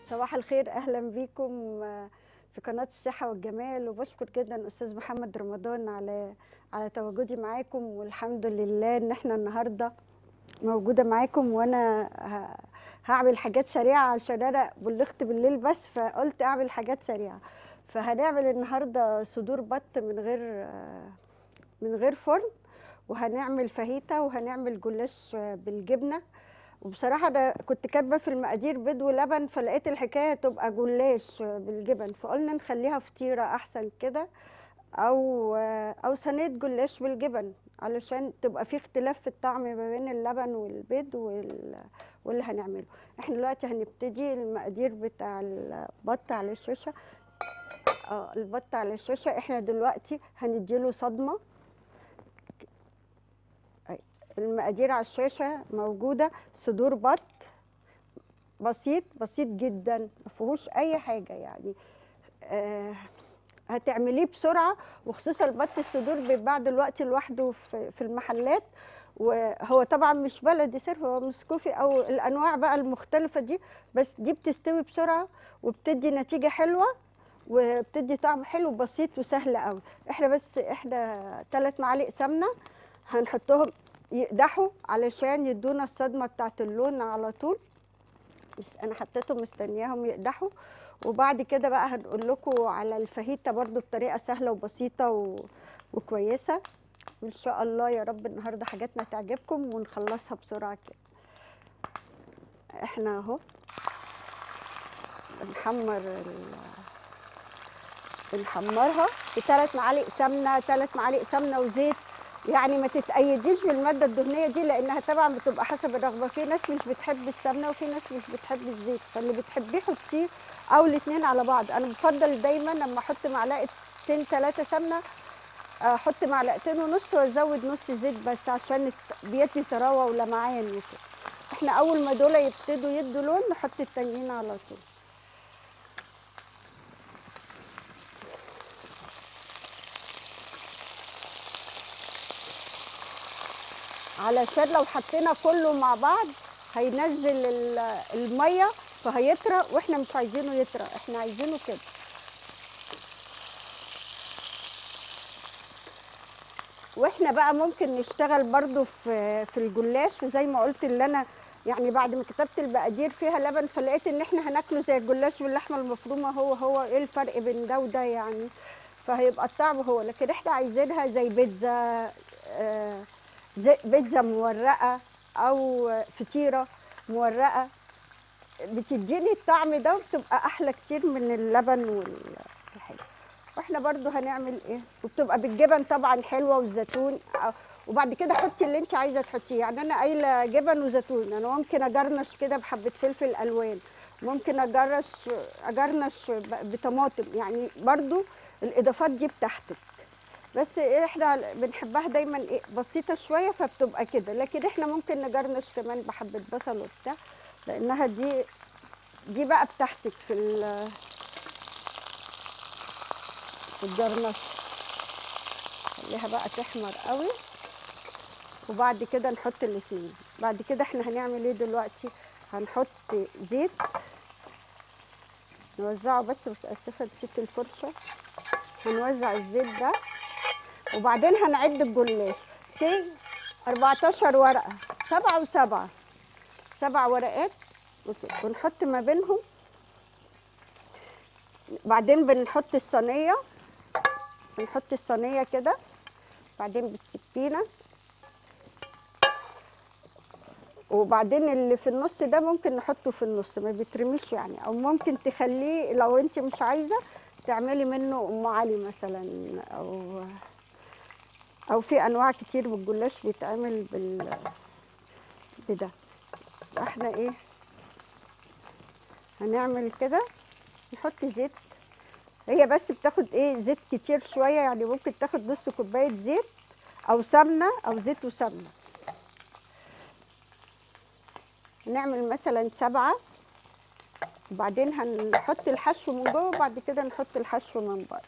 صباح الخير اهلا بيكم في قناه الصحه والجمال وبشكر جدا استاذ محمد رمضان على على تواجدي معاكم والحمد لله ان احنا النهارده موجوده معاكم وانا ه- هعمل حاجات سريعه عشان انا بلغت بالليل بس فقلت اعمل حاجات سريعه فهنعمل النهارده صدور بط من غير من غير فرن وهنعمل فاهيتا وهنعمل جلاش بالجبنه وبصراحه انا كنت كاتبه في المقادير بيض ولبن فلقيت الحكايه تبقى جلاش بالجبن فقلنا نخليها فطيره احسن كده او او صينيه جلاش بالجبن علشان تبقى في اختلاف في الطعم ما بين اللبن والبيض وال... واللي هنعمله احنا دلوقتي هنبتدي المقادير بتاع البط على الشاشه اه البط على الشاشه احنا دلوقتي هنديله صدمه المقادير على الشاشه موجوده صدور بط بسيط بسيط جدا ما فيهوش اي حاجه يعني آه هتعمليه بسرعه وخصوصا البط الصدور بيتباع دلوقتي لوحده في في المحلات وهو طبعا مش بلدي صرف هو مسكوفي او الانواع بقى المختلفه دي بس دي بتستوي بسرعه وبتدي نتيجه حلوه وبتدي طعم حلو بسيط وسهل قوي احنا بس احنا ثلاث معالق سمنه هنحطهم يقدحوا علشان يدونا الصدمه بتاعت اللون على طول بس انا حطيتهم مستنياهم يقدحوا وبعد كده بقى هنقول لكم على الفاهيتا برضو بطريقه سهله وبسيطه و... وكويسه ان شاء الله يا رب النهارده حاجاتنا تعجبكم ونخلصها بسرعه كده احنا اهو بنحمر ال... بنحمرها بثلاث معالق سمنه ثلاث معالق سمنه وزيت يعني ما تتأيديش بالمادة الدهنية دي لأنها طبعا بتبقى حسب الرغبة في ناس مش بتحب السمنة وفي ناس مش بتحب الزيت فاللي بتحبيه حطيه أو الاتنين على بعض أنا بفضل دايما لما أحط معلقتين ثلاثة سمنة أحط معلقتين ونص وأزود نص زيت بس عشان بيدي طراوة ولمعان وكده احنا أول ما دول يبتدوا يدوا لون نحط التانيين على طول علشان لو حطينا كله مع بعض هينزل الميه فهيطرى واحنا مش عايزينه يطرى احنا عايزينه كده واحنا بقى ممكن نشتغل برضو في في الجلاش وزي ما قلت اللي انا يعني بعد ما كتبت المقادير فيها لبن فلقيت ان احنا هناكله زي الجلاش باللحمه المفرومه هو هو ايه الفرق بين ده وده يعني فهيبقى الطعم هو لكن احنا عايزينها زي بيتزا آه زي بيتزا مورقه او فطيره مورقه بتديني الطعم ده وبتبقى احلى كتير من اللبن والحاجه واحنا برضو هنعمل ايه وبتبقى بالجبن طبعا حلوه والزيتون وبعد كده حطي اللي انت عايزه تحطيه يعني انا قايله جبن وزيتون انا ممكن اجرنش كده بحبه فلفل الوان ممكن اجرش اجرنش بطماطم يعني برضو الاضافات دي بتاعتك بس احنا بنحبها دايما ايه بسيطه شويه فبتبقى كده لكن احنا ممكن نجرنش كمان بحبه بصل وبتاع لانها دي دي بقى بتاعتك في في الجرنش خليها بقى تحمر قوي وبعد كده نحط الاثنين بعد كده احنا هنعمل ايه دلوقتي هنحط زيت نوزعه بس بس اسفه نسيت الفرشه هنوزع الزيت ده وبعدين هنعد الجلاش سي 14 ورقه سبعة وسبعة سبع ورقات ونحط ما بينهم بعدين بنحط الصينيه بنحط الصينيه كده بعدين بالسكينه وبعدين اللي في النص ده ممكن نحطه في النص ما بيترميش يعني او ممكن تخليه لو انت مش عايزه تعملي منه ام علي مثلا او او في انواع كتير من الجلاش بيتعمل بال بده احنا ايه هنعمل كده نحط زيت هي بس بتاخد ايه زيت كتير شويه يعني ممكن تاخد نص كوبايه زيت او سمنه او زيت وسمنه نعمل مثلا سبعه وبعدين هنحط الحشو من جوه وبعد كده نحط الحشو من بره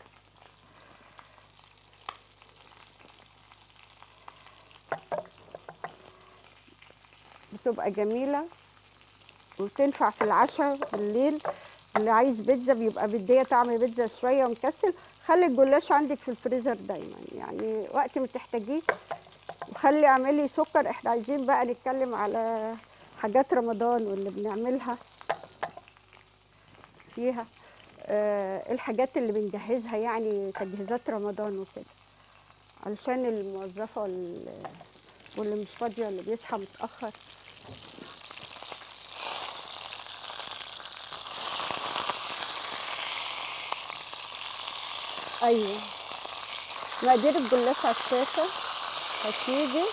بتبقى جميله وتنفع في العشاء بالليل اللي عايز بيتزا بيبقى بديه طعم بيتزا شويه ومكسل خلي الجلاش عندك في الفريزر دايما يعني وقت ما تحتاجيه وخلي اعملي سكر احنا عايزين بقى نتكلم على حاجات رمضان واللي بنعملها فيها آه الحاجات اللي بنجهزها يعني تجهيزات رمضان وكده علشان الموظفة وال- واللي مش فاضية واللي بيصحى متأخر أيوه مقادير الجلاش على الشاشة هتيجي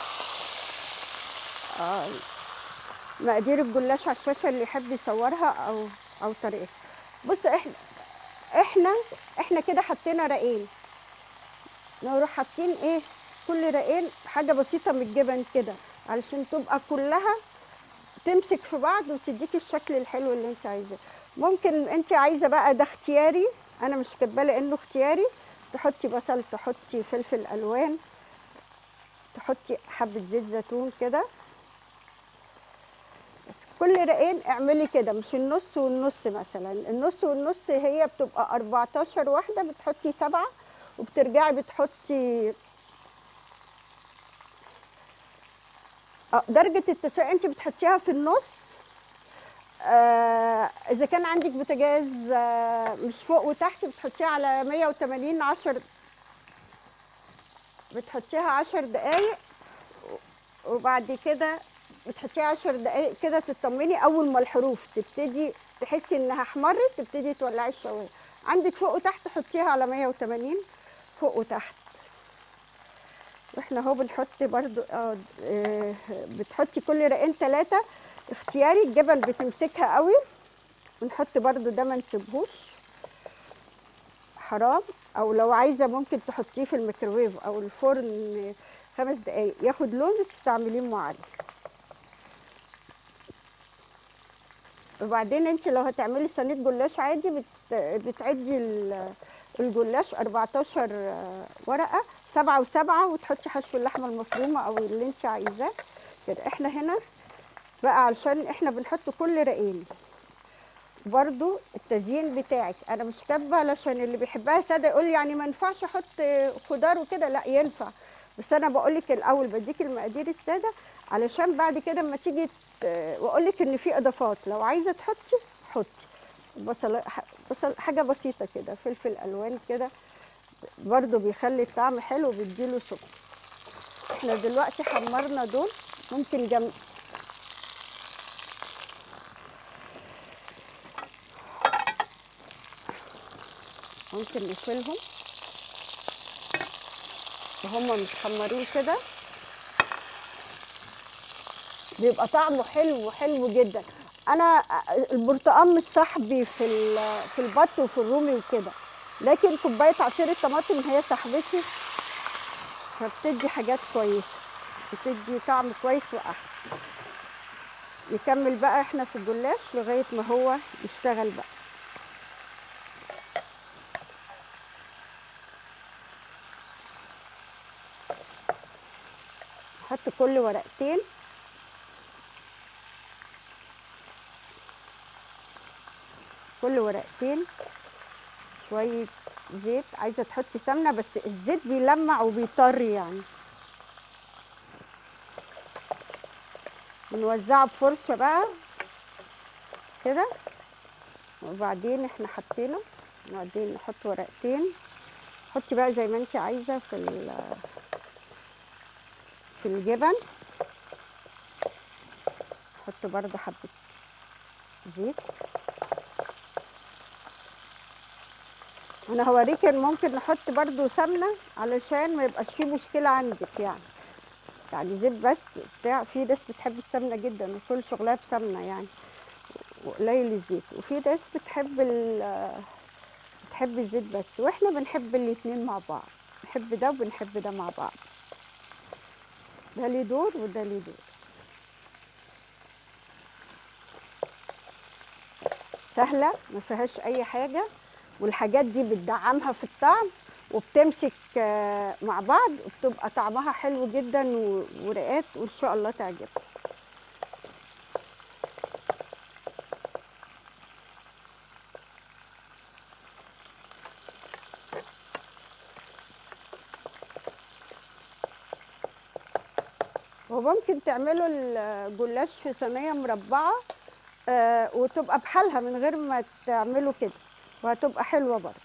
آه. مقادير الجلاش على الشاشة اللي يحب يصورها أو أو طريقتها بص احنا احنا احنا كده حطينا رقين نروح حاطين ايه كل رقين حاجة بسيطة من الجبن كده علشان تبقى كلها تمسك في بعض وتديكي الشكل الحلو اللي انت عايزاه ممكن انت عايزة بقى ده اختياري انا مش كاتباه لانه اختياري تحطي بصل تحطي فلفل الوان تحطي حبة زيت زيتون كده بس كل رقين اعملي كده مش النص والنص مثلا النص والنص هي بتبقى 14 واحدة بتحطي سبعة وبترجعي بتحطي اه درجة التسوية انت بتحطيها في النص آه اذا كان عندك بوتاجاز آه مش فوق وتحت بتحطيها على 180 10 بتحطيها 10 دقايق وبعد كده بتحطيها 10 دقايق كده تطمني اول ما الحروف تبتدي تحسي انها احمرت تبتدي تولعي الشوايه عندك فوق وتحت حطيها على 180 فوق وتحت واحنا اهو بنحط برضو اه آه، بتحطي كل رقين ثلاثة اختياري الجبن بتمسكها قوي ونحط برضو ده ما نسيبهوش حرام او لو عايزه ممكن تحطيه في الميكروويف او الفرن خمس دقايق ياخد لون وتستعمليه معلق وبعدين انت لو هتعملي صينيه جلاش عادي بت... بتعدي ال- الجلاش 14 ورقه سبعة وسبعة وتحطي حشو اللحمه المفرومه او اللي انت عايزاه كده احنا هنا بقى علشان احنا بنحط كل رقين برضو التزيين بتاعك انا مش كاتبه علشان اللي بيحبها ساده يقول يعني ما ينفعش احط خضار وكده لا ينفع بس انا بقول لك الاول بديك المقادير الساده علشان بعد كده اما تيجي واقول لك ان في اضافات لو عايزه تحطي حطي بصل بصل حاجه بسيطه كده فلفل الوان كده برضو بيخلي الطعم حلو وبيديله سكر احنا دلوقتي حمرنا دول ممكن جنب ممكن نشيلهم وهم متحمرين كده بيبقى طعمه حلو حلو جدا انا البرتقال مش صاحبي في ال- في البط وفي الرومي وكده لكن كوبايه عصير الطماطم هي صاحبتي فبتدي حاجات كويسه بتدي طعم كويس واحلى نكمل بقى احنا في الجلاش لغايه ما هو يشتغل بقى حط كل ورقتين كل ورقتين شوية زيت عايزة تحطي سمنة بس الزيت بيلمع وبيطري يعني بنوزعه بفرشة بقى كده وبعدين احنا حطينا وبعدين نحط ورقتين حطي بقى زي ما انت عايزة في ال- في الجبن حط برضو حبة زيت انا هوريك ان ممكن نحط برضو سمنة علشان ما يبقاش فيه مشكلة عندك يعني يعني زيت بس بتاع في ناس بتحب السمنة جدا وكل شغلها بسمنة يعني وقليل الزيت وفي ناس بتحب ال بتحب الزيت بس واحنا بنحب الاتنين مع بعض بنحب ده وبنحب ده مع بعض ده ليه دور وده ليه دور سهلة ما فيهاش أي حاجة والحاجات دي بتدعمها في الطعم وبتمسك آه، مع بعض وبتبقى طعمها حلو جدا و- ورقات وإن شاء الله تعجبك وممكن تعملوا الجلاش في صينيه مربعه آه وتبقى بحالها من غير ما تعملوا كده وهتبقى حلوه برضه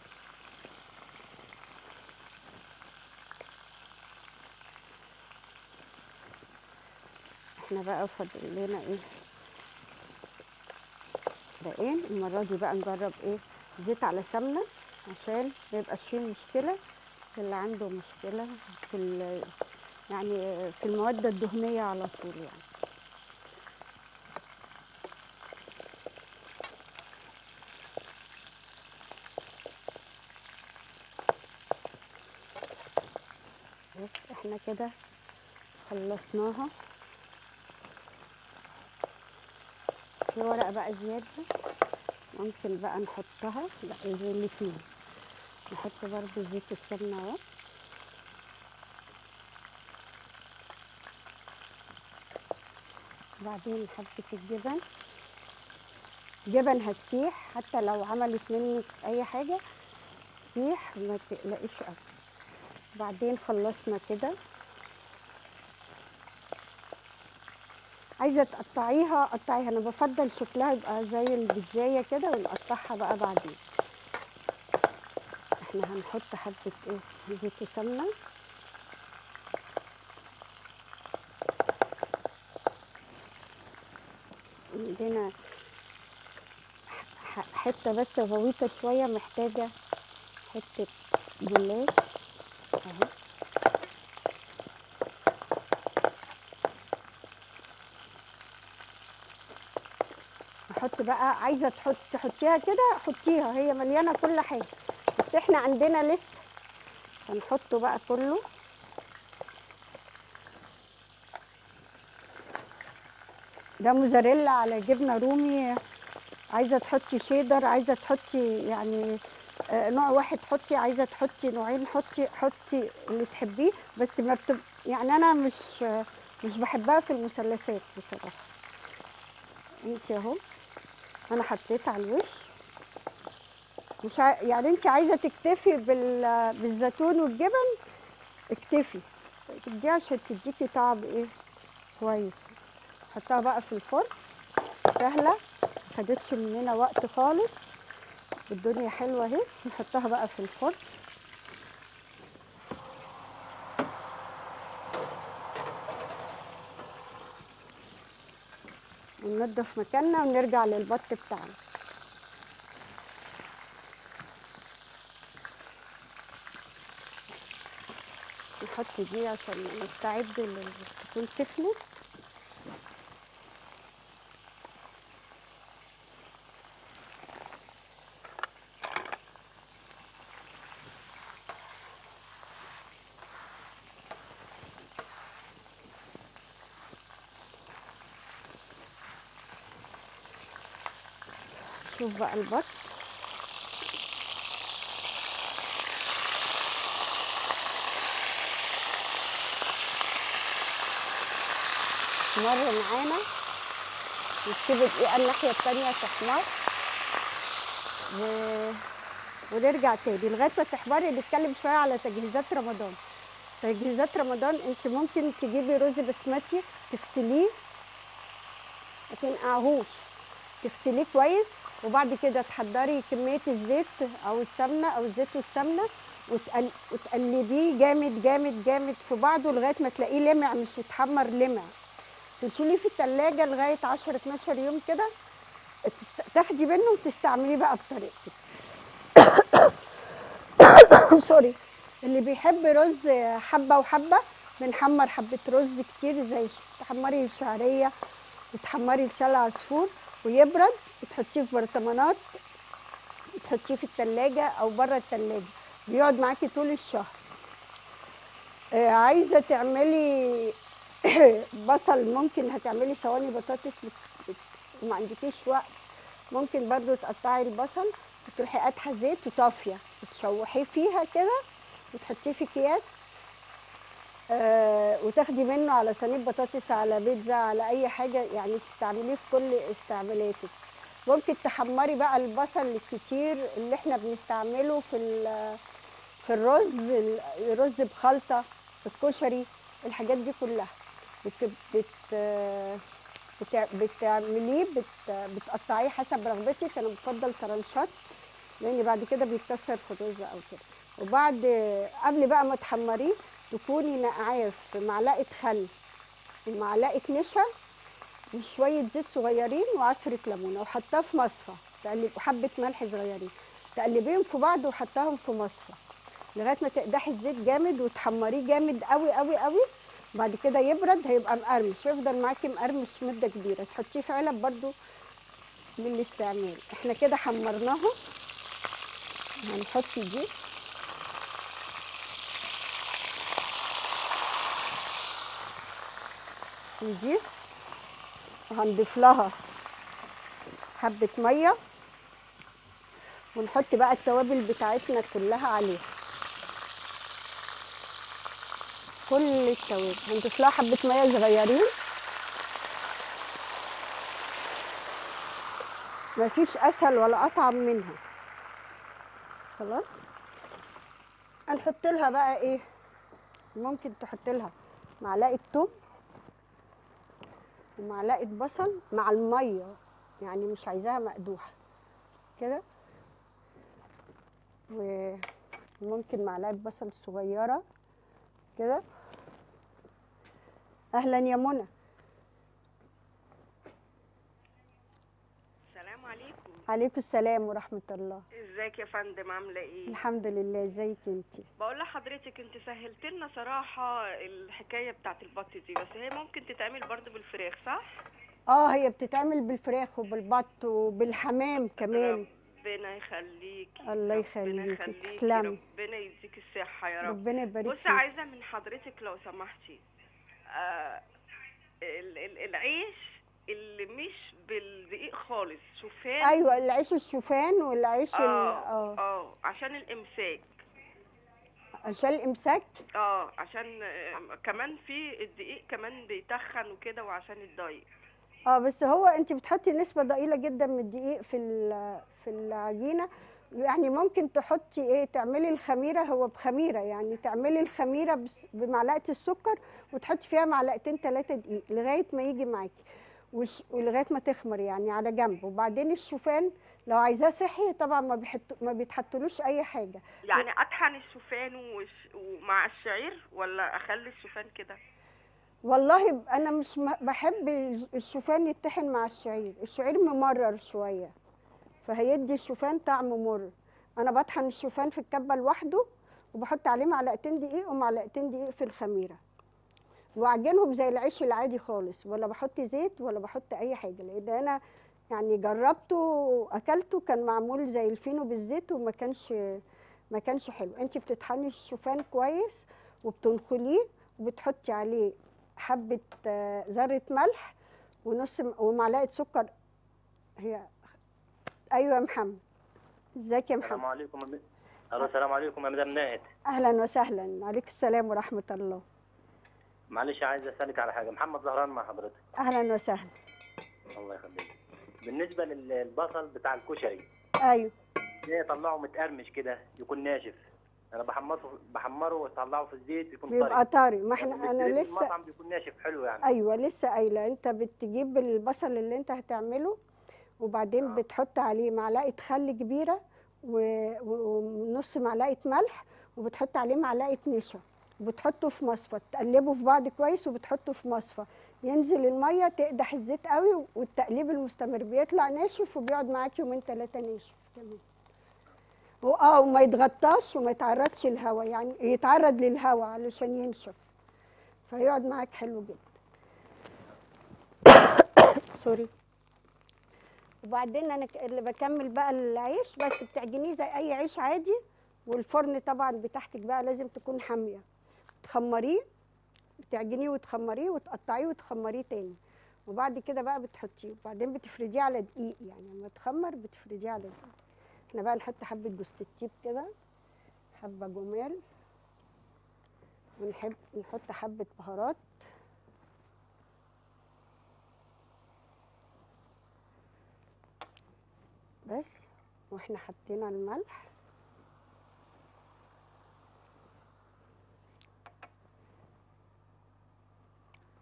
احنا بقى فاضل لنا ايه باقيين المره دي بقى نجرب ايه زيت على سمنه عشان ما يبقاش فيه مشكله اللي عنده مشكله في ال- يعني في المواد الدهنيه على طول يعني بس احنا كده خلصناها في ورقة بقى زيادة ممكن بقى نحطها لا زي الاتنين نحط برضو زيت السمنة اهو بعدين حبة الجبن جبن هتسيح حتى لو عملت منك اي حاجة تسيح ما تقلقيش ابدا بعدين خلصنا كده عايزه تقطعيها قطعيها انا بفضل شكلها يبقى زي البيتزايه كده ونقطعها بقى بعدين احنا هنحط حبه ايه زيت وسمنه عندنا ح- حته بس غويطه شويه محتاجه حته جلاش اهو نحط بقى عايزه تحط تحطيها كده حطيها هي مليانه كل حاجه بس احنا عندنا لسه هنحطه بقى كله ده موزاريلا على جبنه رومي عايزه تحطي شيدر عايزه تحطي يعني آه، نوع واحد حطي عايزه تحطي نوعين حطي حطي اللي تحبيه بس ما بتب... يعني انا مش مش بحبها في المثلثات بصراحه انت اهو انا حطيت على الوش مش ع... يعني انت عايزه تكتفي بال... بالزيتون والجبن اكتفي دي عشان تديكي طعم ايه كويس حطها بقى في الفرن سهله ما خدتش مننا وقت خالص الدنيا حلوه اهي نحطها بقى في الفرن وننضف مكاننا ونرجع للبط بتاعنا نحط دي عشان نستعد لل- تكون سخنت شوف بقى البط مر معانا نسيب الدقيقة الناحية التانية تحمر و... ونرجع تاني لغاية ما تحمري نتكلم شوية على تجهيزات رمضان تجهيزات رمضان انت ممكن تجيبي رز بسمتي تغسليه ما تنقعهوش تغسليه كويس وبعد كده تحضري كمية الزيت أو السمنة أو الزيت والسمنة وتقل... وتقلبيه جامد جامد جامد في بعضه لغاية ما تلاقيه لمع مش يتحمر لمع تشيليه في التلاجة لغاية 10 12 يوم كده تست... تاخدي منه وتستعمليه بقى بطريقتك سوري اللي بيحب رز حبة وحبة بنحمر حبة رز كتير زي ش- تحمري الشعرية وتحمري لسان عصفور ويبرد وتحطيه في برطمانات وتحطيه في التلاجة أو بره التلاجة بيقعد معاكي طول الشهر آه، عايزة تعملي بصل ممكن هتعملي صواني بطاطس بت- بت- وما عندكيش وقت ممكن برضو تقطعي البصل وتروحي قاتحه زيت وطافيه وتشوحيه فيها كده وتحطيه في اكياس آه وتاخدي منه على صينيه بطاطس على بيتزا على اي حاجه يعني تستعمليه في كل استعمالاتك ممكن تحمري بقى البصل الكتير اللي احنا بنستعمله في ال- في الرز الرز بخلطه الكشري الحاجات دي كلها بت بت بتع- بتعمليه بت بتقطعيه حسب رغبتك انا بفضل طرنشات لان بعد كده بيتكسر في الرز او كده وبعد قبل بقى ما تحمريه تكوني نقعاه في معلقه خل ومعلقه نشا وشويه زيت صغيرين وعصره ليمونه وحطاه في مصفى تقلب وحبه ملح صغيرين تقلبيهم في بعض وحطاهم في مصفى لغايه ما تقدحي الزيت جامد وتحمريه جامد قوي قوي قوي بعد كده يبرد هيبقى مقرمش يفضل معاكي مقرمش مده كبيره تحطيه في علب برضو للاستعمال احنا كده حمرناها هنحط دي ودي وهنضيف لها حبة مية ونحط بقى التوابل بتاعتنا كلها عليها كل التوابل هنضيف لها حبة مية صغيرين مفيش أسهل ولا أطعم منها خلاص هنحط لها بقى إيه ممكن تحط لها معلقة توم ومعلقه بصل مع الميه يعني مش عايزاها مقدوحه كده وممكن معلقه بصل صغيره كده اهلا يا منى السلام عليكم عليكم السلام ورحمه الله ازيك يا فندم عامله ايه الحمد لله ازيك انتي بقول لحضرتك انت سهلت لنا صراحه الحكايه بتاعت البط دي بس هي ممكن تتعمل برضو بالفراخ صح اه هي بتتعمل بالفراخ وبالبط وبالحمام كمان ربنا يخليكي الله ربنا يخليكي، يخليكي، تسلمي. ربنا يديك الصحه يا رب ربنا يبارك بص فيك عايزه من حضرتك لو سمحتي آه ال- ال- العيش اللي مش بالدقيق خالص شوفان ايوه العيش الشوفان والعيش ال- اه اه اه عشان الامساك عشان الامساك اه عشان آه، كمان في الدقيق كمان بيتخن وكده وعشان الدايت اه بس هو انت بتحطي نسبة ضئيلة جدا من الدقيق في ال- في العجينة يعني ممكن تحطي ايه تعملي الخميرة هو بخميرة يعني تعملي الخميرة بس- بمعلقة السكر وتحطي فيها معلقتين ثلاثة دقيق لغاية ما يجي معاكي وش- ولغاية ما تخمر يعني على جنب وبعدين الشوفان لو عايزاه صحي طبعا ما بيحط ما بيتحطلوش اي حاجة يعني اطحن الشوفان وش- ومع الشعير ولا اخلي الشوفان كده والله ب- انا مش م- بحب الشوفان يتطحن مع الشعير الشعير ممرر شويه فهيدي الشوفان طعم مر انا بطحن الشوفان في الكبه لوحده وبحط عليه معلقتين دقيق ومعلقتين دقيق في الخميره واعجنهم زي العيش العادي خالص ولا بحط زيت ولا بحط اي حاجه لان انا يعني جربته واكلته كان معمول زي الفينو بالزيت وما كانش ما كانش حلو انت بتطحني الشوفان كويس وبتنخليه وبتحطي عليه حبه آه، ذره ملح ونص م- ومعلقه سكر هي ايوه يا محمد ازيك يا السلام محمد عليكم يا م- الو السلام عليكم يا مدام ناهد اهلا وسهلا عليك السلام ورحمه الله معلش عايز اسالك على حاجه محمد زهران مع حضرتك اهلا وسهلا الله يخليك بالنسبه لل- للبصل بتاع الكشري ايوه ليه طلعه متقرمش كده يكون ناشف انا بحمره بحمره واطلعه في الزيت يكون بيبقى طري طري ما احنا لكن انا بيستلم لسه المطعم بيكون ناشف حلو يعني ايوه لسه قايله انت بتجيب البصل اللي انت هتعمله وبعدين آه. بتحط عليه معلقه خل كبيره و- و- ونص معلقه ملح وبتحط عليه معلقه نشا وبتحطه في مصفى تقلبه في بعض كويس وبتحطه في مصفى ينزل الميه تقدح الزيت قوي والتقليب المستمر بيطلع ناشف وبيقعد معاك يومين ثلاثه ناشف كمان واه وما يتغطاش وما يتعرضش للهواء يعني يتعرض للهواء علشان ينشف فيقعد معاك حلو جدا سوري وبعدين انا ك- اللي بكمل بقى العيش بس بتعجنيه زي اي عيش عادي والفرن طبعا بتاعتك بقى لازم تكون حاميه تخمريه بتعجنيه وتخمريه وتقطعيه وتخمريه تاني وبعد كده بقى بتحطيه وبعدين بتفرديه على دقيق يعني لما تخمر بتفرديه على دقيق احنا بقى نحط حبه جوز الطيب كده حبه جمال ونحب نحط حبه بهارات بس واحنا حطينا الملح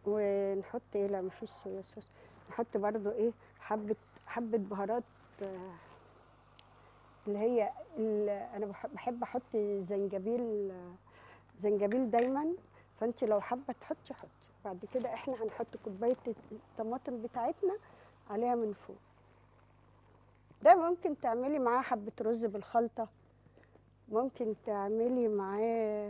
ونحط ايه لا مفيش صويا صوص نحط برضو ايه حبه حبه بهارات آه، اللي هي ال- انا بح- بحب احط زنجبيل آه، زنجبيل دايما فانت لو حابه تحطي حطي بعد كده احنا هنحط كوبايه الطماطم بتاعتنا عليها من فوق ده ممكن تعملي معاه حبه رز بالخلطه ممكن تعملي معاه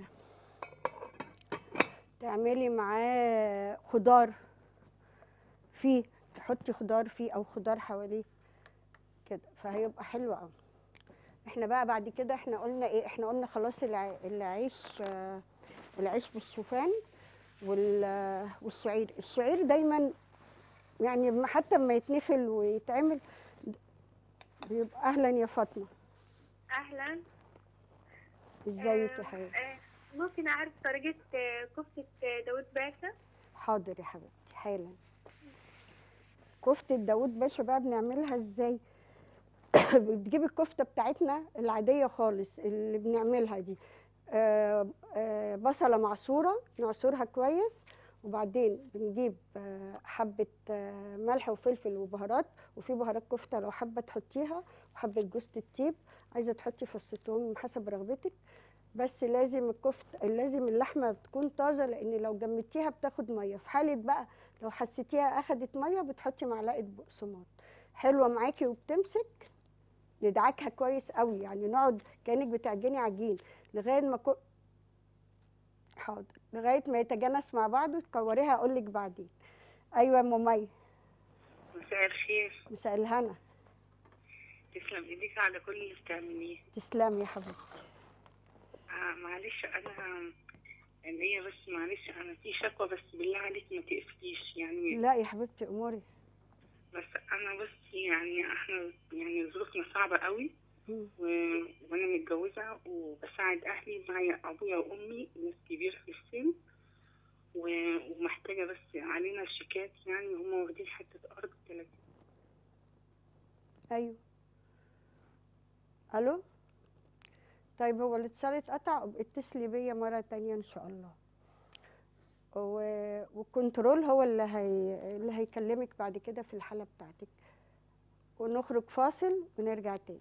تعملي معاه خضار فيه تحطي خضار فيه او خضار حواليه كده فهيبقى حلو قوي احنا بقى بعد كده احنا قلنا ايه احنا قلنا خلاص الع- العيش آه، العيش بالشوفان وال- والشعير الشعير دايما يعني ما- حتى لما يتنخل ويتعمل بيبقى اهلا يا فاطمه اهلا ازيك آه، يا حبيبتي آه، ممكن اعرف طريقة آه، كفتة آه، داود باشا حاضر يا حبيبتي حالا كفتة داوود باشا بقى بنعملها ازاي بتجيب الكفتة بتاعتنا العادية خالص اللي بنعملها دي آه، آه، بصلة معصورة نعصرها كويس وبعدين بنجيب آه، حبة آه، ملح وفلفل وبهارات وفي بهارات كفتة لو حابة تحطيها وحبة جوز الطيب عايزة تحطي فص ثوم حسب رغبتك بس لازم الكفت لازم اللحمه تكون طازه لان لو جمدتيها بتاخد ميه في حاله بقى لو حسيتيها اخدت ميه بتحطي معلقه بقسماط حلوه معاكي وبتمسك ندعكها كويس قوي يعني نقعد كانك بتعجني عجين لغايه ما كو... حاضر لغايه ما يتجانس مع بعضه تكوريها اقول لك بعدين ايوه يا ام مي مساء الخير مساء الهنا تسلم ايديك على كل اللي بتعمليه تسلمي يا حبيبتي آه معلش انا اللي هي بس معلش انا في شكوى بس بالله عليك ما تقفليش يعني لا يا حبيبتي اموري بس انا بس يعني احنا يعني ظروفنا صعبة قوي مم. و... وانا متجوزة وبساعد اهلي معايا ابويا وامي ناس كبيرة في السن و... ومحتاجة بس علينا شيكات يعني هم واخدين حتة ارض 30 ايوه الو طيب هو الاتصال اتقطع ابقى اتصلي بيا مره تانية ان شاء الله و... والكنترول هو اللي هي... اللي هيكلمك بعد كده في الحاله بتاعتك ونخرج فاصل ونرجع تاني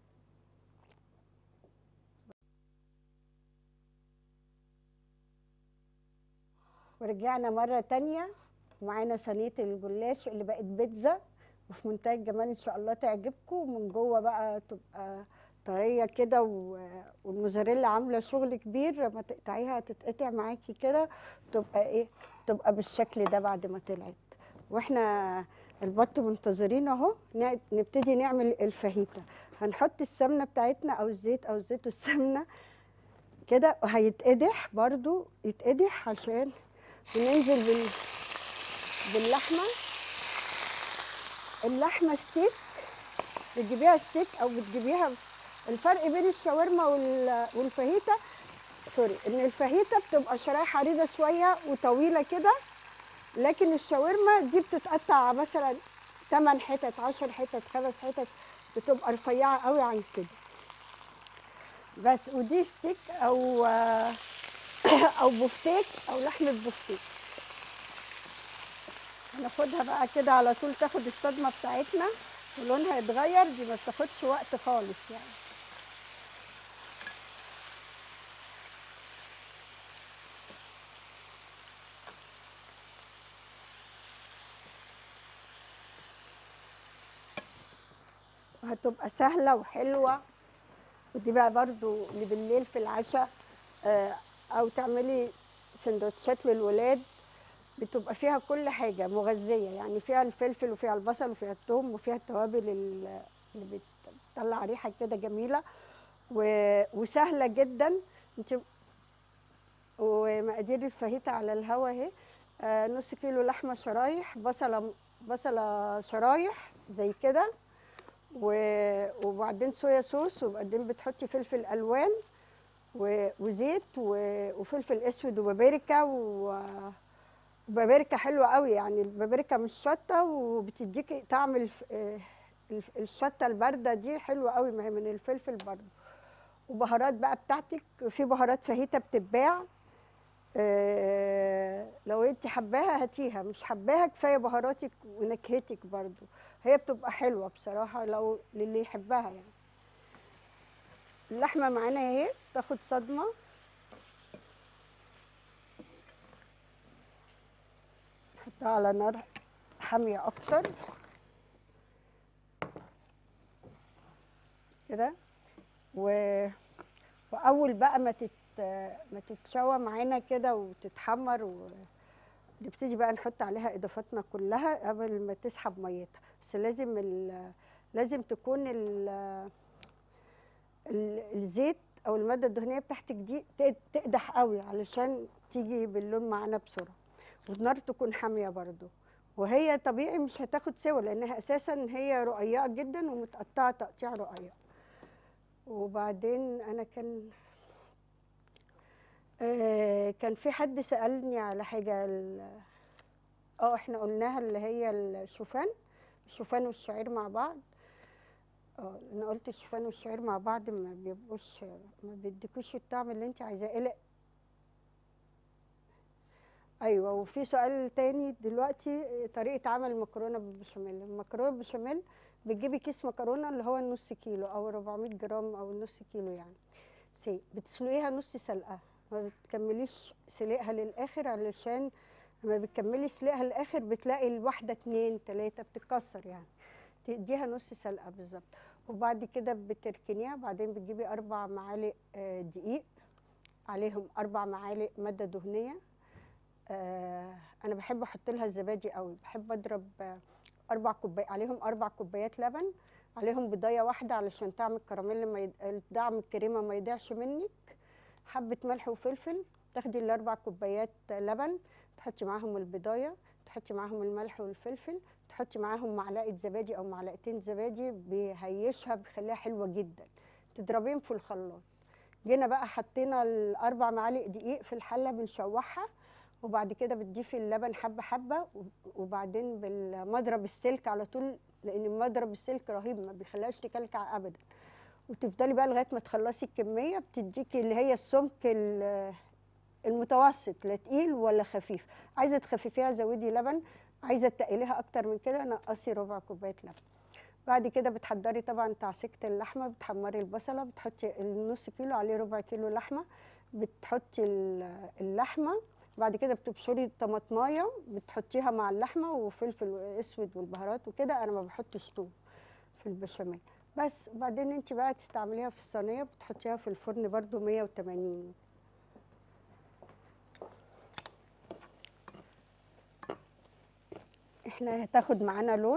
ورجعنا مرة تانية ومعانا صينية الجلاش اللي بقت بيتزا وفي منتهى الجمال ان شاء الله تعجبكم ومن جوه بقى تبقى طريه كده و- والموزاريلا عامله شغل كبير لما تقطعيها تتقطع معاكي كده تبقى ايه تبقى بالشكل ده بعد ما طلعت واحنا البط منتظرين اهو ن- نبتدي نعمل الفاهيتا هنحط السمنه بتاعتنا او الزيت او الزيت والسمنه كده وهيتقدح برضو يتقدح عشان وننزل بال باللحمه اللحمه ستيك بتجيبيها ستيك او بتجيبيها الفرق بين الشاورما وال- والفاهيتا سوري ان الفاهيتا بتبقى شرايح عريضه شويه وطويله كده لكن الشاورما دي بتتقطع مثلا 8 حتت 10 حتت 5 حتت بتبقى رفيعه قوي عن كده بس ودي ستيك او او بفتيك او لحمه بفتيك هناخدها بقى كده على طول تاخد الصدمه بتاعتنا ولونها يتغير دي ما بتاخدش وقت خالص يعني وهتبقى سهلة وحلوة ودي بقى برضو اللي بالليل في العشاء آه، أو تعملي سندوتشات للولاد بتبقى فيها كل حاجة مغذية يعني فيها الفلفل وفيها البصل وفيها الثوم وفيها التوابل ال- اللي بتطلع ريحة كده جميلة و- وسهلة جدا انت ومقادير الفاهيتا على الهوا اهي آه، نص كيلو لحمة شرايح بصلة بصلة شرايح زي كده و- وبعدين صويا صوص وبعدين بتحطي فلفل الوان و- وزيت و- وفلفل اسود وبابريكا و- وبابريكا حلوه قوي يعني البابريكا مش شطه وبتديكي طعم الف- آه، الف- الشطه البارده دي حلوه قوي ما هي من الفلفل برضه وبهارات بقى بتاعتك في بهارات فاهيتا بتتباع آه، لو انت حباها هاتيها مش حباها كفايه بهاراتك ونكهتك برضو هي بتبقى حلوه بصراحه لو للي يحبها يعني اللحمه معانا اهي تاخد صدمه نحطها على نار حاميه اكتر كده و... واول بقى ما تت ما تتشوى معانا كده وتتحمر و... نبتدي بقى نحط عليها اضافاتنا كلها قبل ما تسحب ميتها بس لازم ال... لازم تكون ال... ال... الزيت او الماده الدهنيه بتاعتك دي ت- تقدح قوي علشان تيجي باللون معانا بسرعه والنار تكون حاميه برضو وهي طبيعي مش هتاخد سوا لانها اساسا هي رقيقه جدا ومتقطعه تقطيع رقيق وبعدين انا كان آه، كان في حد سألني على حاجة ال- اه احنا قلناها اللي هي الشوفان الشوفان والشعير مع بعض اه انا قلت الشوفان والشعير مع بعض ما بيبقوش ما بيديكوش الطعم اللي انت عايزاه إيه لا ايوه وفي سؤال تاني دلوقتي طريقة عمل المكرونة بالبشاميل المكرونة بالبشاميل بتجيبي كيس مكرونة اللي هو النص كيلو او 400 جرام او النص كيلو يعني سي بتسلقيها نص سلقة ما بتكمليش سلقها للاخر علشان لما بتكملي سلقها للاخر بتلاقي الواحده اتنين تلاته بتتكسر يعني تديها نص سلقه بالظبط وبعد كده بتركنيها بعدين بتجيبي اربع معالق آه، دقيق عليهم اربع معالق ماده دهنيه آه، انا بحب احط لها الزبادي قوي بحب اضرب آه، اربع كوبايات عليهم اربع كوبايات لبن عليهم بضايه واحده علشان طعم الكراميل ما يد... طعم الكريمه ما يضيعش منك حبه ملح وفلفل تاخدي الاربع كوبايات لبن تحطي معاهم البضايه تحطي معاهم الملح والفلفل تحطي معاهم معلقه زبادي او معلقتين زبادي بيهيشها بيخليها حلوه جدا تضربيهم في الخلاط جينا بقى حطينا الاربع معالق دقيق في الحله بنشوحها وبعد كده بتضيفي اللبن حبه حبه وبعدين بالمضرب السلك على طول لان المضرب السلك رهيب ما بيخليهاش تكلكع ابدا وتفضلي بقى لغايه ما تخلصي الكميه بتديكي اللي هي السمك ال- المتوسط لا تقيل ولا خفيف عايزه تخففيها زودي لبن عايزه تقليها اكتر من كده نقصي ربع كوبايه لبن بعد كده بتحضري طبعا تعسيكه اللحمه بتحمري البصله بتحطي النص كيلو عليه ربع كيلو لحمه بتحطي ال- اللحمه بعد كده بتبشري طماطمايه بتحطيها مع اللحمه وفلفل اسود والبهارات وكده انا ما بحطش توم في البشاميل بس وبعدين انت بقى تستعمليها في الصينيه بتحطيها في الفرن برضو 180 احنا هتاخد معانا لون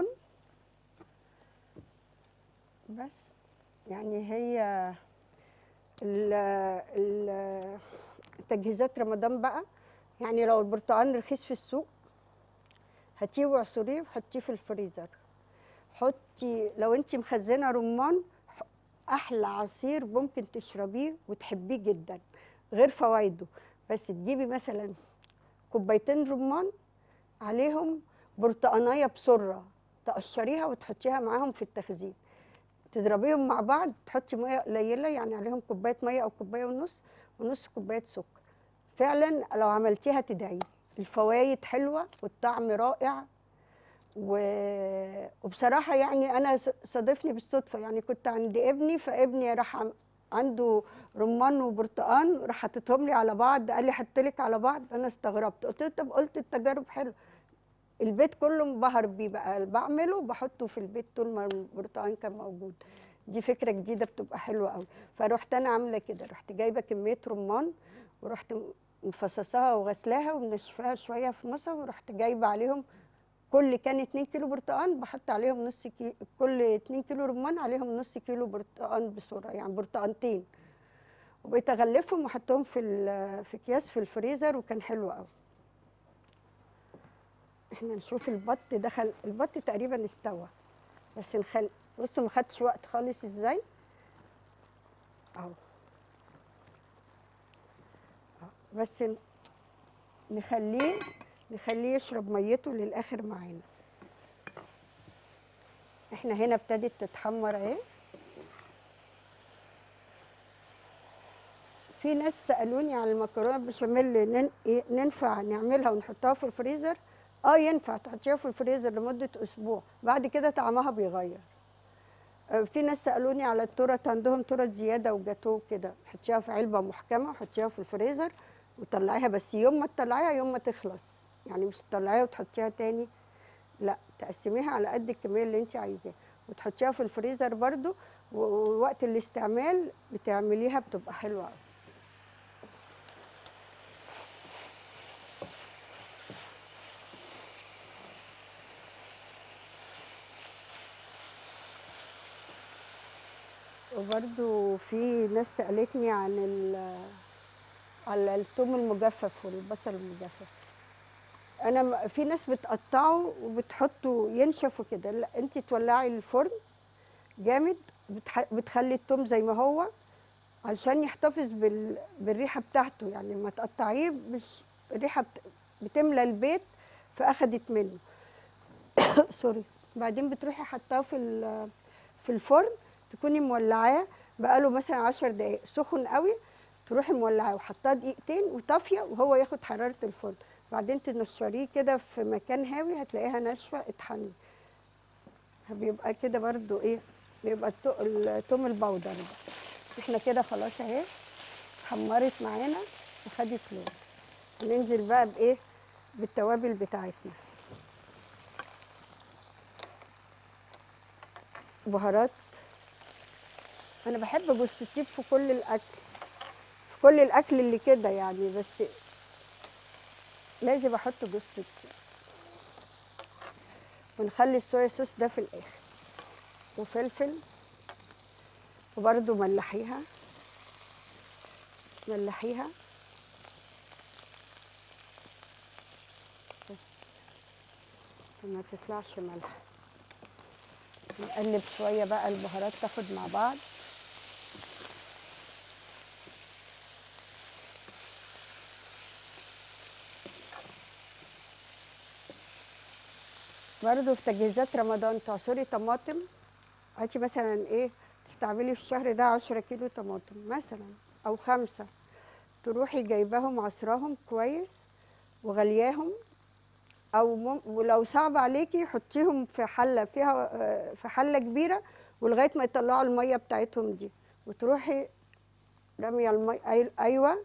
بس يعني هي ال ال تجهيزات رمضان بقى يعني لو البرتقال رخيص في السوق هاتيه واعصريه وحطيه في الفريزر حطي لو انت مخزنه رمان ح- احلى عصير ممكن تشربيه وتحبيه جدا غير فوائده بس تجيبي مثلا كوبايتين رمان عليهم برتقانيه بسره تقشريها وتحطيها معاهم في التخزين تضربيهم مع بعض تحطي ميه قليله يعني عليهم كوبايه ميه او كوبايه ونص ونص كوبايه سكر فعلا لو عملتيها تدعي الفوايد حلوه والطعم رائع و... وبصراحه يعني انا ص- صادفني بالصدفه يعني كنت عند ابني فابني راح عم- عنده رمان وبرتقان راح حاططهم لي على بعض قال لي حط لك على بعض انا استغربت قلت له طب قلت التجارب حلوه البيت كله انبهر بيه بقى بعمله بحطه في البيت طول ما البرتقان كان موجود دي فكره جديده بتبقى حلوه قوي فروحت انا عامله كده رحت جايبه كميه رمان ورحت مفصصاها وغسلاها ومنشفاها شويه في مصر ورحت جايبه عليهم كل كان 2 كيلو برتقان بحط عليهم نص كيلو كل 2 كيلو رمان عليهم نص كيلو برتقان بسرعه يعني برتقانتين وبقيت اغلفهم واحطهم في ال- في اكياس في الفريزر وكان حلو قوي احنا نشوف البط دخل البط تقريبا استوى بس نخل بصوا ما خدش وقت خالص ازاي اهو أهو. بس ن- نخليه نخليه يشرب ميته للاخر معانا احنا هنا ابتدت تتحمر اهي في ناس سالوني على المكرونه بالبشاميل نن... إيه ننفع نعملها ونحطها في الفريزر اه ينفع تحطيها في الفريزر لمده اسبوع بعد كده طعمها بيغير آه، في ناس سالوني على التورت عندهم تورت زياده وجاتوه كده حطيها في علبه محكمه وحطيها في الفريزر وطلعيها بس يوم ما تطلعيها يوم ما تخلص يعني مش تطلعيها وتحطيها تاني لا تقسميها على قد الكميه اللي انت عايزاها وتحطيها في الفريزر برضو و- ووقت الاستعمال بتعمليها بتبقى حلوه قوي وبرضو في ناس سألتني عن ال على الثوم المجفف والبصل المجفف انا م- في ناس بتقطعه وبتحطه ينشف وكده لا انت تولعي الفرن جامد بتح... بتخلي الثوم زي ما هو علشان يحتفظ بال... بالريحه بتاعته يعني لما تقطعيه مش الريحه بت... بتملى البيت فاخدت منه سوري بعدين بتروحي حطاه في ال- في الفرن تكوني مولعاه بقاله مثلا 10 دقائق سخن قوي تروحي مولعاه وحطاه دقيقتين وطافيه وهو ياخد حراره الفرن بعدين تنشريه كده في مكان هاوي هتلاقيها ناشفه اطحني بيبقى كده برضو ايه بيبقى التو- التوم البودر ده احنا كده خلاص اهي حمرت معانا وخدت لون ننزل بقى بايه بالتوابل بتاعتنا بهارات انا بحب جوز الطيب في كل الاكل في كل الاكل اللي كده يعني بس لازم احط جوز الطيب ونخلي الصويا صوص ده في الاخر وفلفل وبرده ملحيها ملحيها بس ما تطلعش ملح نقلب شويه بقى البهارات تاخد مع بعض برضه في تجهيزات رمضان تعصري طماطم هاتي مثلا ايه تستعملي في الشهر ده 10 كيلو طماطم مثلا او خمسة تروحي جايباهم عصراهم كويس وغلياهم او مم... ولو صعب عليكي حطيهم في حله فيها آه، في حله كبيره ولغايه ما يطلعوا الميه بتاعتهم دي وتروحي راميه الميه أي- ايوه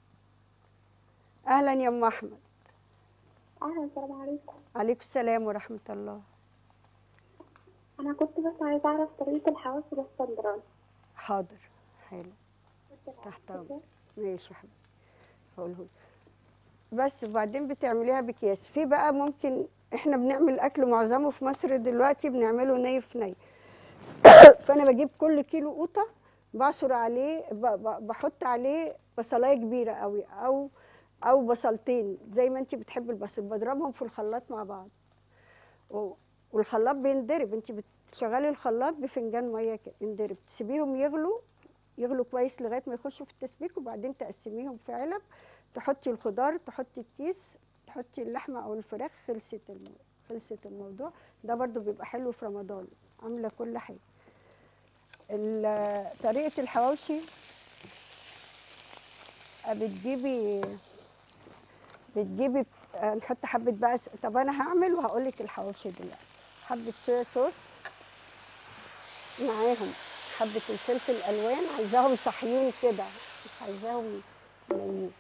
اهلا يا ام احمد أهلا السلام عليكم عليكم السلام ورحمه الله أنا كنت بس عايزة أعرف طريقة الحواوشي الاسكندراني حاضر حلو تحت أمرك. ماشي يا حبيبي هقوله بس وبعدين بتعمليها بأكياس في بقى ممكن احنا بنعمل اكل معظمه في مصر دلوقتي بنعمله ني في ني فانا بجيب كل كيلو قوطه بعصر عليه ب- ب- بحط عليه بصلايه كبيره قوي او او بصلتين زي ما انت بتحبي البصل بضربهم في الخلاط مع بعض و- والخلاط بيندرب انت بتشغلي الخلاط بفنجان ميه كده يندرب تسيبيهم يغلوا يغلوا كويس لغايه ما يخشوا في التسبيك وبعدين تقسميهم في علب تحطي الخضار تحطي الكيس تحطي اللحمه او الفراخ خلصت المو... خلصت الموضوع ده برضو بيبقى حلو في رمضان عامله كل حاجه ال- طريقه الحواوشي بتجيبي بتجيبي آه، نحط حبه بقى س- طب انا هعمل وهقول لك الحواوشي دلوقتي حبه صويا صوص معاهم حبه الفلفل الالوان عايزاهم صحيين كده مش عايزاهم نيين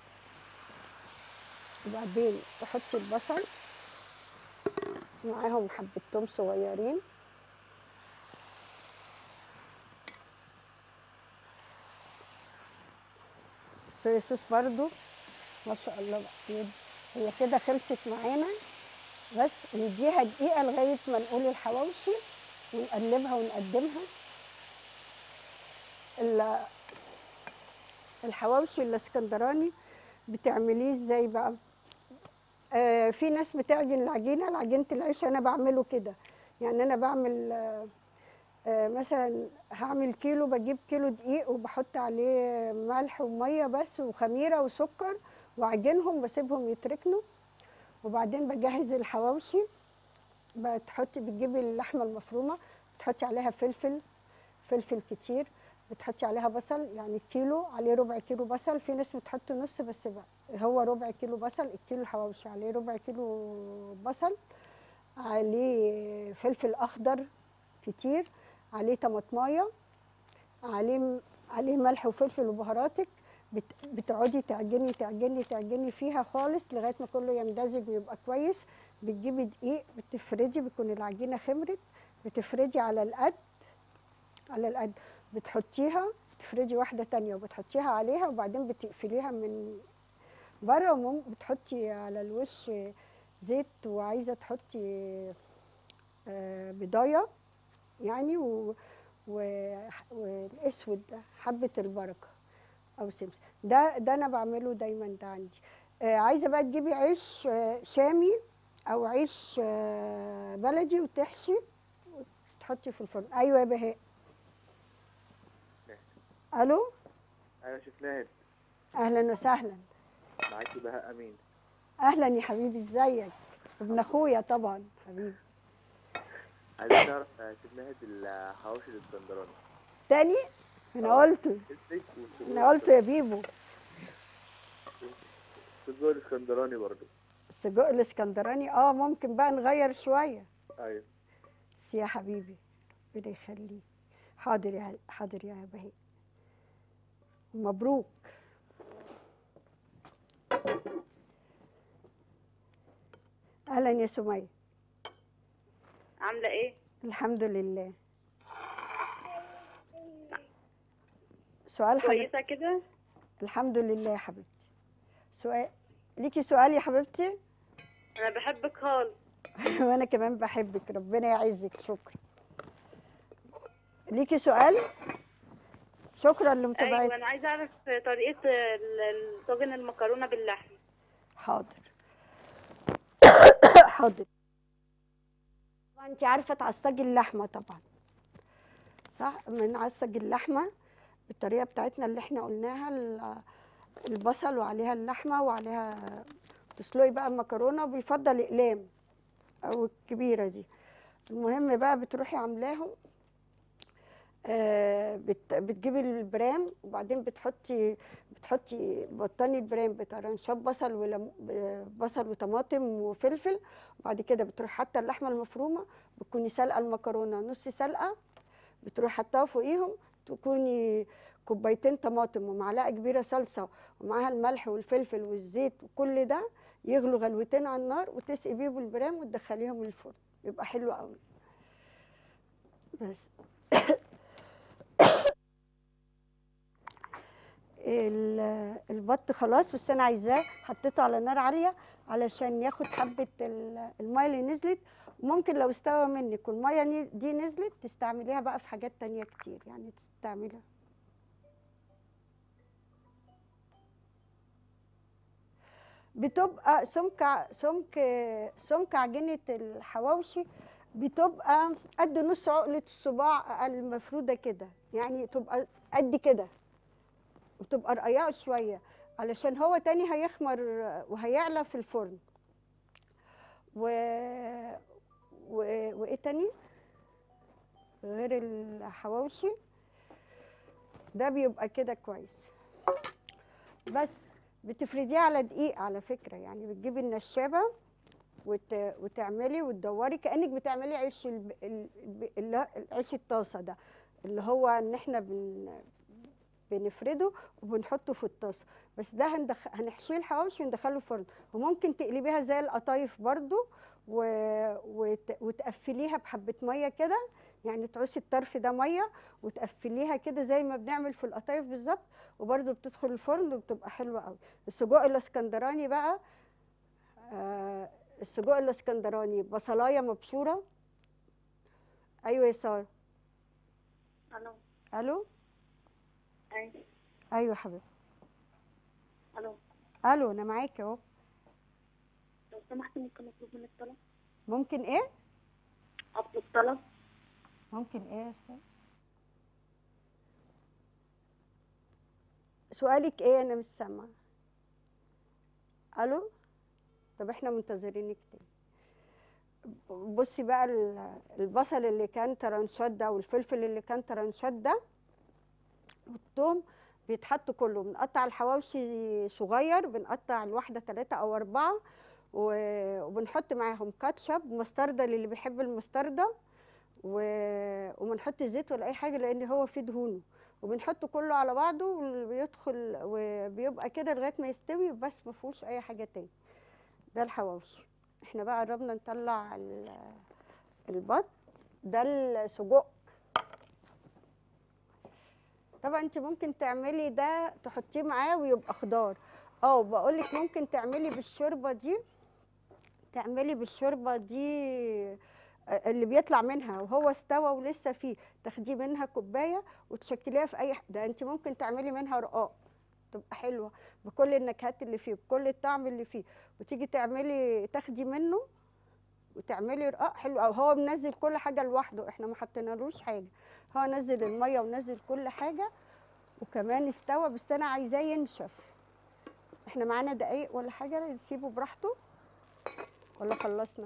وبعدين تحطي البصل معاهم حبه توم صغيرين الصويا صوص برضو ما شاء الله بقى يد- هي كده خلصت معانا بس نديها دقيقة لغاية ما نقول الحواوشي ونقلبها ونقدمها ال- الحواوشي الاسكندراني بتعمليه ازاي بقى آه في ناس بتعجن العجينة العجينة العيش انا بعمله كده يعني انا بعمل آه آه، مثلا هعمل كيلو بجيب كيلو دقيق وبحط عليه ملح وميه بس وخميره وسكر واعجنهم بسيبهم يتركنوا وبعدين بجهز الحواوشي بتحطي بتجيبي اللحمه المفرومه بتحطي عليها فلفل فلفل كتير بتحطي عليها بصل يعني كيلو عليه ربع كيلو بصل في ناس بتحط نص بس بقى هو ربع كيلو بصل الكيلو الحواوشي عليه ربع كيلو بصل عليه فلفل اخضر كتير عليه طماطمايه عليه عليه ملح وفلفل وبهاراتك بت- بتقعدي تعجني تعجني تعجني فيها خالص لغايه ما كله يمتزج ويبقى كويس بتجيبي دقيق بتفردي بتكون العجينه خمرت بتفردي على القد على القد بتحطيها تفردي واحده تانية وبتحطيها عليها وبعدين بتقفليها من بره وممكن بتحطي على الوش زيت وعايزه تحطي آه، بضايه يعني و... و... والاسود ده حبه البركه او سمسم ده ده انا بعمله دايما ده عندي آه عايزه بقى تجيبي عيش آه شامي او عيش آه بلدي وتحشي وتحطي في الفرن ايوه يا بهاء الو انا شفناها اهلا وسهلا معاكي بهاء امين اهلا يا حبيبي ازيك ابن اخويا طبعا حبيبي عايزين نعرف شفناها الحواوشي الاسكندراني تاني انا قلته الستيك والسجق انا قلته يا بيبو السجق الاسكندراني برضو السجق الاسكندراني اه ممكن بقى نغير شويه ايوه بس يا حبيبي ربنا يخليك حاضر يا حاضر يا بهاء مبروك اهلا يا سمية عاملة ايه؟ الحمد لله سؤال حضرتك كويسة كده؟ الحمد لله يا حبيبتي سؤال ليكي سؤال يا حبيبتي انا بحبك خالص وانا كمان بحبك ربنا يعزك شكرا ليكي سؤال شكرا ايوه لمتابعتك انا عايزة اعرف طريقة ال- ال- طاجن المكرونة باللحم حاضر حاضر طبعا انت عارفه تعصجي اللحمه طبعا صح بنعصج اللحمه بالطريقه بتاعتنا اللي احنا قلناها ال- البصل وعليها اللحمه وعليها تسلقي بقى المكرونه وبيفضل اقلام او الكبيره دي المهم بقى بتروحي عاملاهم آه، بت- بتجيبي البرام وبعدين بتحطي بتحطي بطاني البرام بطرنشات بصل ولم... ب- بصل وطماطم وفلفل وبعد كده بتروحي حاطه اللحمه المفرومه بتكوني سلقه المكرونه نص سلقه بتروحي حطاها فوقيهم تكوني كوبايتين طماطم ومعلقه كبيره صلصه ومعاها الملح والفلفل والزيت وكل ده يغلوا غلوتين على النار وتسقي بيهم البرام وتدخليهم الفرن يبقى حلو قوي بس ال- البط خلاص بس انا عايزاه حطيته على نار عاليه علشان ياخد حبه ال- الميه اللي نزلت ممكن لو استوى منك والميه ني- دي نزلت تستعمليها بقى في حاجات تانية كتير يعني تستعملها بتبقى سمك ع- سمك سمك عجينه الحواوشي بتبقى قد نص عقله الصباع اقل مفروده كده يعني تبقى قد كده وتبقى رقيقه شويه علشان هو تاني هيخمر وهيعلى في الفرن و... و... وايه تاني غير الحواوشي ده بيبقى كده كويس بس بتفرديه على دقيق على فكره يعني بتجيبي النشابه وت... وتعملي وتدوري كانك بتعملي عيش الب... ال- الب- اللي... عيش الطاسه ده اللي هو ان احنا بن... بنفرده وبنحطه في الطاسه بس ده هندخ... هنحشيه الحواوشي وندخله الفرن وممكن تقلبيها زي القطايف برضو و... وت... وتقفليها بحبه ميه كده يعني تعوسي الطرف ده ميه وتقفليها كده زي ما بنعمل في القطايف بالظبط وبرضو بتدخل الفرن وبتبقى حلوه قوي السجق الاسكندراني بقى آه السجق الاسكندراني بصلايه مبشوره ايوه يا ساره الو الو ايوه ايوه حبيبتي الو الو انا معاكي اهو لو سمحت ممكن اطلب منك طلب ممكن ايه اطلب طلب ممكن ايه يا استاذ سؤالك ايه انا مش سامعه الو طب احنا منتظرينك تاني بصي بقى ال- البصل اللي كان ترانشات ده والفلفل اللي كان ترانشات ده والثوم بيتحط كله بنقطع الحواوشي صغير بنقطع الواحده ثلاثة او اربعة و- وبنحط معاهم كاتشب مستردة للي بيحب المستردة و- وبنحط زيت ولا اي حاجه لان هو فيه دهونه وبنحطه كله على بعضه وبيدخل وبيبقى كده لغايه ما يستوي بس ما فيهوش اي حاجه تاني ده الحواوشي احنا بقى قربنا نطلع ال- البط ده السجق طبعا انت ممكن تعملي ده تحطيه معاه ويبقى خضار اه بقول لك ممكن تعملي بالشوربه دي تعملي بالشوربه دي آه، اللي بيطلع منها وهو استوى ولسه فيه تاخدي منها كوبايه وتشكليها في اي ح- ده انت ممكن تعملي منها رقاق تبقى حلوه بكل النكهات اللي فيه بكل الطعم اللي فيه وتيجي تعملي تاخدي منه وتعملي رقاق حلو او هو منزل كل حاجه لوحده احنا ما حطينالوش حاجه هو نزل الميه ونزل كل حاجه وكمان استوى بس انا عايزاه ينشف احنا معانا دقايق ولا حاجه نسيبه براحته ولا خلصنا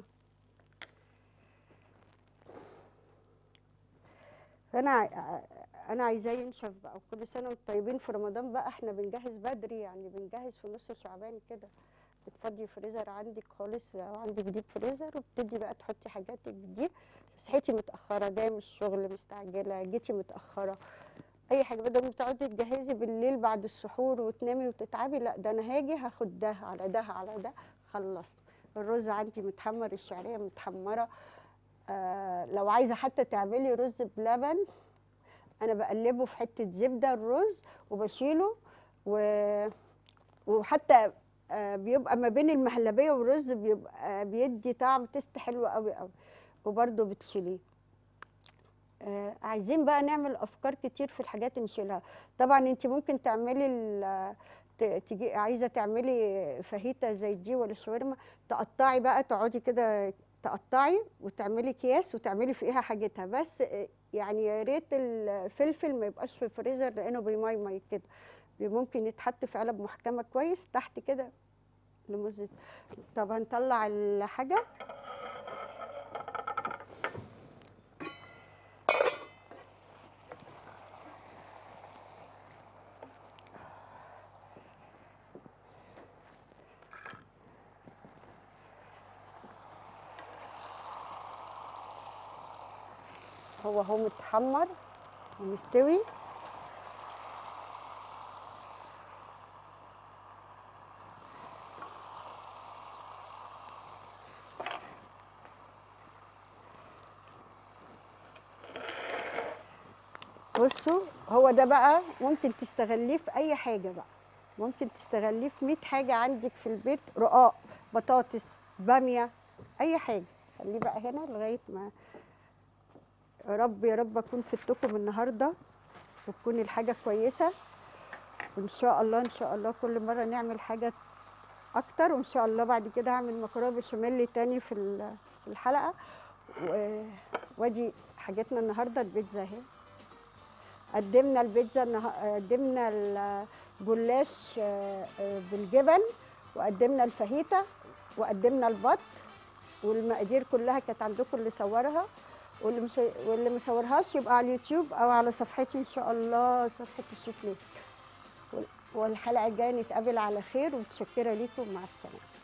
فانا عاي- انا عايزاه ينشف بقى وكل سنه وانتم طيبين في رمضان بقى احنا بنجهز بدري يعني بنجهز في نص شعبان كده بتفضي فريزر عندك خالص لو عندك ديب فريزر وبتدي بقى تحطي حاجاتك دي صحيتي متاخره جايه من الشغل مستعجله جيتي متاخره اي حاجه بدل ما تقعدي تجهزي بالليل بعد السحور وتنامي وتتعبي لا ده انا هاجي هاخد ده على ده على ده خلصت الرز عندي متحمر الشعريه متحمره آه لو عايزه حتى تعملي رز بلبن انا بقلبه في حته زبده الرز وبشيله و... وحتى آه بيبقى ما بين المهلبيه والرز بيبقى بيدي طعم تست حلو قوي قوي وبرده بتشيليه آه عايزين بقى نعمل افكار كتير في الحاجات نشيلها طبعا انت ممكن تعملي ال- ت- تجي عايزه تعملي فاهيتا زي دي ولا شاورما تقطعي بقى تقعدي كده تقطعي وتعملي اكياس وتعملي فيها حاجتها بس آه، يعني يا ريت الفلفل ما يبقاش في الفريزر لانه بيميمي كده بي- ممكن يتحط في علب محكمه كويس تحت كده لمده طب هنطلع الحاجه هو هو متحمر ومستوي بصوا هو ده بقى ممكن تستغليه في اي حاجه بقى ممكن تستغليه في 100 حاجه عندك في البيت رقاق بطاطس باميه اي حاجه خليه بقى هنا لغايه ما يا رب يا رب اكون فدتكم النهارده وتكون الحاجه كويسه وان شاء الله ان شاء الله كل مره نعمل حاجه اكتر وان شاء الله بعد كده هعمل مكرونه بشاميل تاني في ال- في الحلقه و- وادي حاجتنا النهارده البيتزا اهي قدمنا البيتزا النها- قدمنا الجلاش آه، آه، بالجبن وقدمنا الفاهيتا وقدمنا البط والمقادير كلها كانت عندكم اللي صورها واللي مش واللي ما صورهاش يبقى على اليوتيوب او على صفحتي ان شاء الله صفحه الشيف ليه والحلقه الجايه نتقابل على خير ومتشكره ليكم مع السلامه